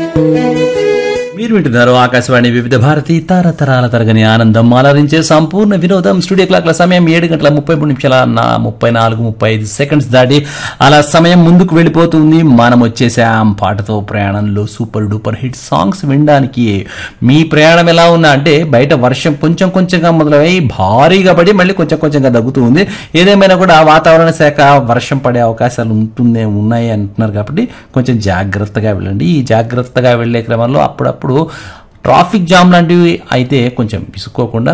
మీరు వింటున్నారు ఆకాశవాణి వివిధ భారతి తరతరాల తరగని ఆనందం అలరించే సంపూర్ణ వినోదం స్టూడియో క్లాక్ల సమయం ఏడు గంటల ముప్పై మూడు నిమిషాల నా ముప్పై నాలుగు ముప్పై ఐదు సెకండ్స్ దాటి అలా సమయం ముందుకు వెళ్ళిపోతుంది మనం వచ్చేసాం పాటతో ప్రయాణంలో సూపర్ డూపర్ హిట్ సాంగ్స్ వినడానికి మీ ప్రయాణం ఎలా ఉన్నా అంటే బయట వర్షం కొంచెం కొంచెంగా మొదలై భారీగా పడి మళ్ళీ కొంచెం కొంచెంగా తగ్గుతూ ఉంది ఏదేమైనా కూడా వాతావరణ శాఖ వర్షం పడే అవకాశాలు ఉంటుందే ఉన్నాయి అంటున్నారు కాబట్టి కొంచెం జాగ్రత్తగా వెళ్ళండి ఈ జాగ్రత్తగా వెళ్ళే క్రమంలో అప్పుడప్పుడు ట్రాఫిక్ జామ్ లాంటివి అయితే కొంచెం విసుక్కోకుండా